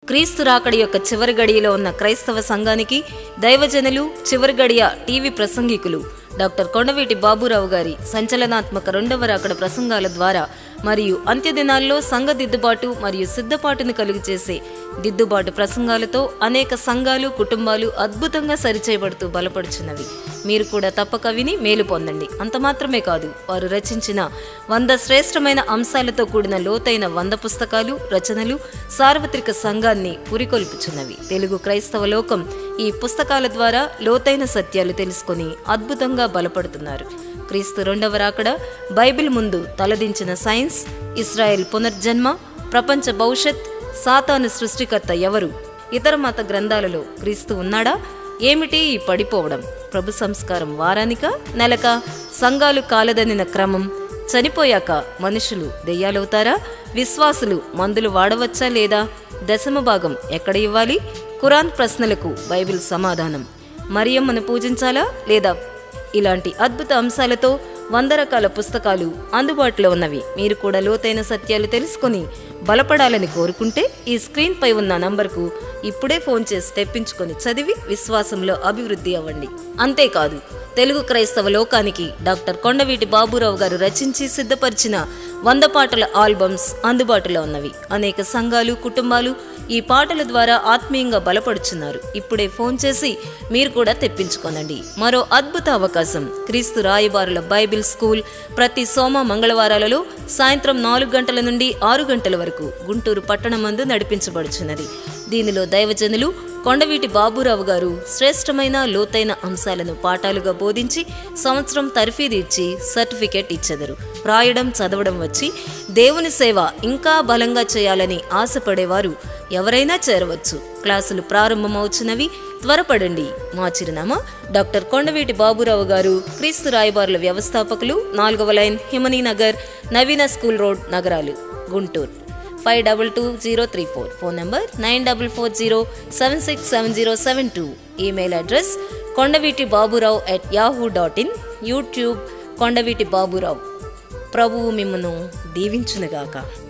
క్రీస్తు రాకడి యొక్క చివరి గడియలో ఉన్న క్రైస్తవ సంఘానికి దైవజనులు చివరి గడియ టీవీ ప్రసంగికులు డాక్టర్ కొండవీటి బాబురావు గారి సంచలనాత్మక రెండవ రాకడ ప్రసంగాల ద్వారా మరియు అంత్యదినాల్లో సంఘ దిద్దుబాటు మరియు సిద్ధపాటును కలుగు చేసే దిద్దుబాటు ప్రసంగాలతో అనేక సంఘాలు కుటుంబాలు అద్భుతంగా సరిచేయబడుతూ బలపడుచున్నవి మీరు కూడా తప్పక విని మేలు పొందండి అంత మాత్రమే కాదు వారు రచించిన వంద శ్రేష్టమైన అంశాలతో కూడిన లోతైన వంద పుస్తకాలు రచనలు సార్వత్రిక సంఘాన్ని పురికొల్పుచున్నవి తెలుగు క్రైస్తవ లోకం ఈ పుస్తకాల ద్వారా లోతైన సత్యాలు తెలుసుకొని అద్భుతంగా బలపడుతున్నారు క్రీస్తు రెండవ రాకడ బైబిల్ ముందు తలదించిన సైన్స్ ఇస్రాయెల్ పునర్జన్మ ప్రపంచ భవిష్యత్ సాతాను సృష్టికర్త ఎవరు ఇతర మత గ్రంథాలలో క్రీస్తు ఉన్నాడా ఏమిటి ఈ పడిపోవడం ప్రభు సంస్కారం వారానిక నెలక సంఘాలు కాలదనిన క్రమం చనిపోయాక మనుషులు దెయ్యాలవుతారా విశ్వాసులు మందులు వాడవచ్చా లేదా దశమ భాగం ఎక్కడ ఇవ్వాలి ఖురాన్ ప్రశ్నలకు బైబిల్ సమాధానం మరియమ్మను పూజించాలా లేదా ఇలాంటి అద్భుత అంశాలతో వంద రకాల పుస్తకాలు అందుబాటులో ఉన్నవి మీరు కూడా లోతైన సత్యాలు తెలుసుకొని బలపడాలని కోరుకుంటే ఈ స్క్రీన్ పై ఉన్న నంబర్కు ఇప్పుడే ఫోన్ చేసి తెప్పించుకొని చదివి విశ్వాసంలో అభివృద్ధి అవ్వండి అంతేకాదు తెలుగు క్రైస్తవ లోకానికి డాక్టర్ కొండవీటి బాబురావు గారు రచించి సిద్ధపరిచిన వంద పాటల ఆల్బమ్స్ అందుబాటులో ఉన్నవి అనేక సంఘాలు కుటుంబాలు ఈ పాటల ద్వారా ఆత్మీయంగా బలపడుచున్నారు ఇప్పుడే ఫోన్ చేసి మీరు కూడా తెప్పించుకోనండి మరో అద్భుత అవకాశం క్రీస్తు రాయబారుల బైబిల్ స్కూల్ ప్రతి సోమ మంగళవారాలలో సాయంత్రం నాలుగు గంటల నుండి ఆరు గంటల వరకు గుంటూరు పట్టణమందు నడిపించబడుచున్నది దీనిలో దైవజనులు కొండవీటి బాబురావు గారు శ్రేష్టమైన లోతైన అంశాలను పాఠాలుగా బోధించి సంవత్సరం తర్ఫీదు ఇచ్చి సర్టిఫికేట్ ఇచ్చెదరు రాయడం చదవడం వచ్చి దేవుని సేవ ఇంకా బలంగా చేయాలని ఆశపడేవారు ఎవరైనా చేరవచ్చు క్లాసులు ప్రారంభమవుచున్నవి త్వరపడండి మా చిరునామా డాక్టర్ కొండవీటి బాబురావు గారు క్రీస్తు రాయబారుల వ్యవస్థాపకులు నాలుగవ line Himani Nagar Naveena school road నగరాలు Guntur five double two zero three four phone number nine double four zero seven six seven zero seven two email address Kondaveeti Baburao at Yahoo dot in YouTube Kondaveeti Baburao ప్రభువు మిమ్మను దీవించునుగాక